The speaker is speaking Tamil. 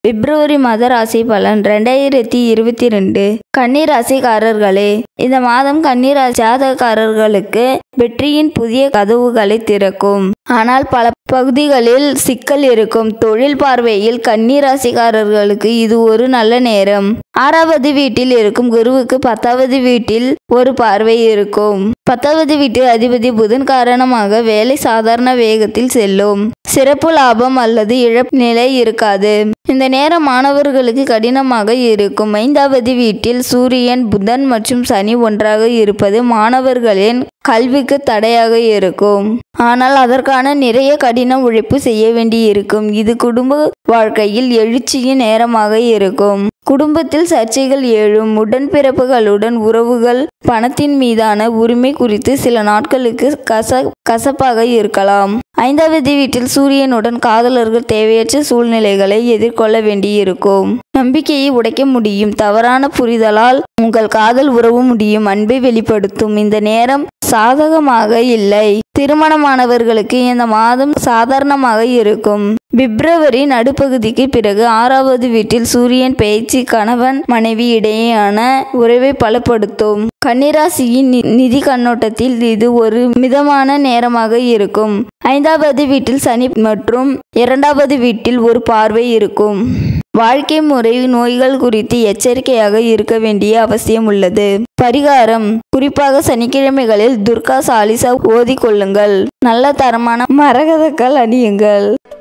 பிப்ரவரி மாத ராசி பலன் ரெண்டாயிரத்தி இருபத்தி ரெண்டு கன்னி ராசிக்காரர்களே இந்த மாதம் கன்னி ராசி ஜாதகக்காரர்களுக்கு வெற்றியின் புதிய கதவுகளை திறக்கும் ஆனால் பல பகுதிகளில் சிக்கல் இருக்கும் தொழில் பார்வையில் கன்னி ராசிக்காரர்களுக்கு இது ஒரு நல்ல நேரம் ஆறாவது வீட்டில் இருக்கும் குருவுக்கு பத்தாவது வீட்டில் ஒரு பார்வை இருக்கும் பத்தாவது வீட்டு அதிபதி புதன் காரணமாக வேலை சாதாரண வேகத்தில் செல்லும் சிறப்பு லாபம் அல்லது இழப்பு நிலை இருக்காது இந்த நேரம் மாணவர்களுக்கு கடினமாக இருக்கும் ஐந்தாவது வீட்டில் சூரியன் புதன் மற்றும் சனி ஒன்றாக இருப்பது மாணவர்களின் கல்விக்கு தடையாக இருக்கும் ஆனால் அதற்கான நிறைய கடின உழைப்பு செய்ய வேண்டியிருக்கும் இது குடும்ப வாழ்க்கையில் எழுச்சியின் நேரமாக இருக்கும் குடும்பத்தில் சர்ச்சைகள் எழும் உடன்பிறப்புகளுடன் உறவுகள் பணத்தின் மீதான உரிமை குறித்து சில நாட்களுக்கு கச கசப்பாக இருக்கலாம் ஐந்தாவது வீட்டில் சூரியனுடன் காதலர்கள் தேவையற்ற சூழ்நிலைகளை எதிர்கொள்ள வேண்டியிருக்கும் நம்பிக்கையை உடைக்க முடியும் தவறான புரிதலால் உங்கள் காதல் உறவு முடியும் அன்பை வெளிப்படுத்தும் இந்த நேரம் சாதகமாக இல்லை திருமணமானவர்களுக்கு இந்த மாதம் சாதாரணமாக இருக்கும் பிப்ரவரி நடுப்பகுதிக்கு பிறகு ஆறாவது வீட்டில் சூரியன் பயிற்சி கணவன் மனைவி இடையேயான உறவை பலப்படுத்தும் கன்னிராசியின் நி- நிதி கண்ணோட்டத்தில் இது ஒரு மிதமான நேரமாக இருக்கும் ஐந்தாவது வீட்டில் சனி மற்றும் இரண்டாவது வீட்டில் ஒரு பார்வை இருக்கும் வாழ்க்கை முறை நோய்கள் குறித்து எச்சரிக்கையாக இருக்க வேண்டிய அவசியம் உள்ளது பரிகாரம் குறிப்பாக சனிக்கிழமைகளில் துர்கா சாலிசா ஓதிக் கொள்ளுங்கள் நல்ல தரமான மரகதக்கல் அணியுங்கள்